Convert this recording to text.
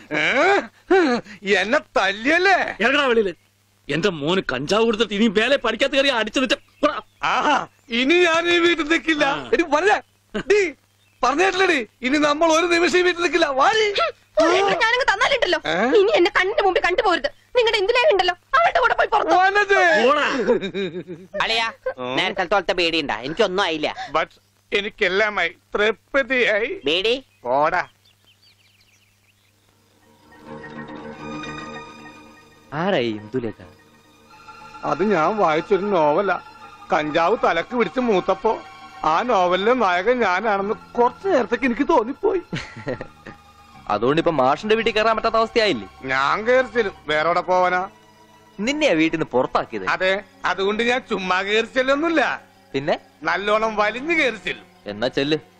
ഏ? എന്നെ തല്ലിയല്ലേ ഇറങ്ങടാ വെളിയില് എന്റെ മോന് കഞ്ചാവ് കൊടുത്തിട്ട് ഇനി മേലെ പഠിക്കാത്ത കയറി അടിച്ചു വെച്ച ആഹാ ഇനി ഞാൻ ഈ വീട്ടിൽ നിൽക്കില്ല എടി പറഞ്ഞ ഡീ പറഞ്ഞിട്ടില്ലടി ഇനി നമ്മൾ ഒരു നിമിഷം ഈ വീട്ടിൽ നിൽക്കില്ല വാടി ഒരെണ്ണം ഞാനങ്ങ് തന്നാലുണ്ടല്ലോ ഏ? ഇനി എന്നെ കണ്ണിന്റെ മുമ്പിൽ കണ്ടുപോകരുത് നിങ്ങളുടെ എന്തിലേ ഉണ്ടല്ലോ അവളുടെ കൂടെ പോയി പുറത്തു വനജേ. അളിയാ നേരത്തെ തോളത്തെ പേടിയുണ്ടാ എനിക്കൊന്നും ആയില്ല ബട്ട് എനിക്കെല്ലാമായി തൃപ്തിയായി പേടി പോടാ ആരായി ഇന്ദുലേഖ അത് ഞാൻ വായിച്ചൊരു നോവല കഞ്ചാവ് തലക്ക് പിടിച്ച് മൂത്തപ്പോ ആ നോവലിലെ നായകൻ ഞാനാണെന്ന് കുറച്ചു നേരത്തേക്ക് എനിക്ക് തോന്നിപ്പോയി അതുകൊണ്ട് ഇപ്പൊ മാഷിന്റെ വീട്ടിൽ കയറാൻ പറ്റാത്ത അവസ്ഥയായില്ലേ ഞാൻ കയറിച്ചിലും വേറെ എവിടെ പോവാനാ നിന്നെയാ വീട്ടിൽ നിന്ന് പുറത്താക്കിയത് അതെ അതുകൊണ്ട് ഞാൻ ചുമ്മാ കയറിച്ചല്ലൊന്നുമില്ല പിന്നെ നല്ലോണം വലിഞ്ഞു കയറിച്ചില്ലും എന്നാ ചെല്ല്